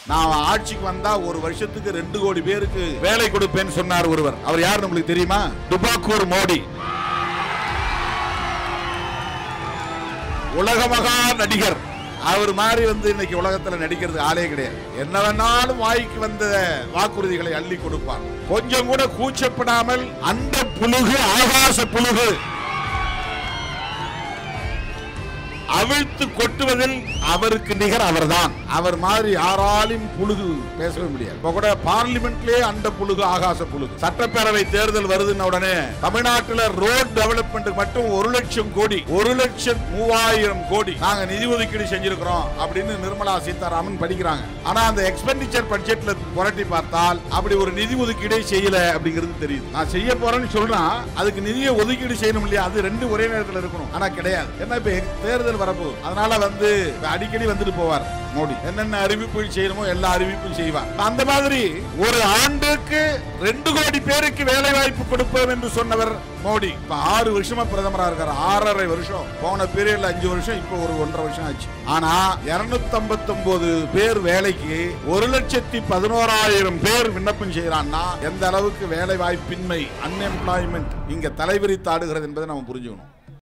நான் ஆட்சிக்கு வந்தா ஒரு வருஷத்துக்கு ரெண்டு கோடி பேருக்கு வேலை கொடுப்பேன்னு சொன்னார் ஒருவர் அவர் யார் உங்களுக்கு தெரியுமா துபாக்கூர் மோடி உலக மகா நடிகர் அவர் மாதிரி வந்து இன்னைக்கு உலகத்துல நடிக்கிறது ஆளே கிடையாது என்ன வேணாலும் வாய்க்கு வந்த வாக்குறுதிகளை அள்ளி கொடுப்பார் கொஞ்சம் கூட கூச்சப்படாமல் அந்த புழுகு ஆகாச புழுகு அவிழ்த்து கொட்டுவதில் அவருக்கு நிகர் அவர்தான் அவர் மாதிரி யாராலும் புழுகு பேசவே முடியாது இப்ப கூட பார்லிமெண்ட்லயே அந்த புழுகு ஆகாச புழுகு சட்டப்பேரவை தேர்தல் வருதுன்ன உடனே தமிழ்நாட்டுல ரோட் டெவலப்மெண்ட் மட்டும் ஒரு லட்சம் கோடி ஒரு லட்சம் மூவாயிரம் கோடி நாங்க நிதி ஒதுக்கீடு செஞ்சிருக்கிறோம் அப்படின்னு நிர்மலா சீதாராமன் படிக்கிறாங்க ஆனா அந்த எக்ஸ்பெண்டிச்சர் பட்ஜெட்ல புரட்டி பார்த்தால் அப்படி ஒரு நிதி ஒதுக்கீடே செய்யல அப்படிங்கிறது தெரியுது நான் செய்ய போறேன்னு சொல்றேன் அதுக்கு நிதியை ஒதுக்கீடு செய்யணும் இல்லையா அது ரெண்டு ஒரே நேரத்தில் இருக்கணும் ஆனா கிடையாது ஏன்னா இப்ப தேர்தல் வரப்போகுது அதனால வந்து இப்ப அடிக்கடி வந்துட்டு போவார் மோடி என்னென்ன அறிவிப்புகள் செய்யணுமோ எல்லா அறிவிப்பும் செய்வார் அந்த மாதிரி ஒரு ஆண்டுக்கு ரெண்டு கோடி பேருக்கு வேலை வாய்ப்பு கொடுப்போம் என்று சொன்னவர் மோடி இப்ப ஆறு வருஷமா பிரதமரா இருக்காரு ஆறரை வருஷம் போன பீரியட்ல அஞ்சு வருஷம் இப்ப ஒரு ஒன்றரை வருஷம் ஆச்சு ஆனா இருநூத்தி பேர் வேலைக்கு ஒரு லட்சத்தி பதினோராயிரம் பேர் விண்ணப்பம் செய்யறான்னா எந்த அளவுக்கு வேலை வாய்ப்பின்மை அன்எம்ப்ளாய்மெண்ட் இங்க தலைவிரித்தாடுகிறது என்பதை நம்ம புரிஞ்சுக்கணும்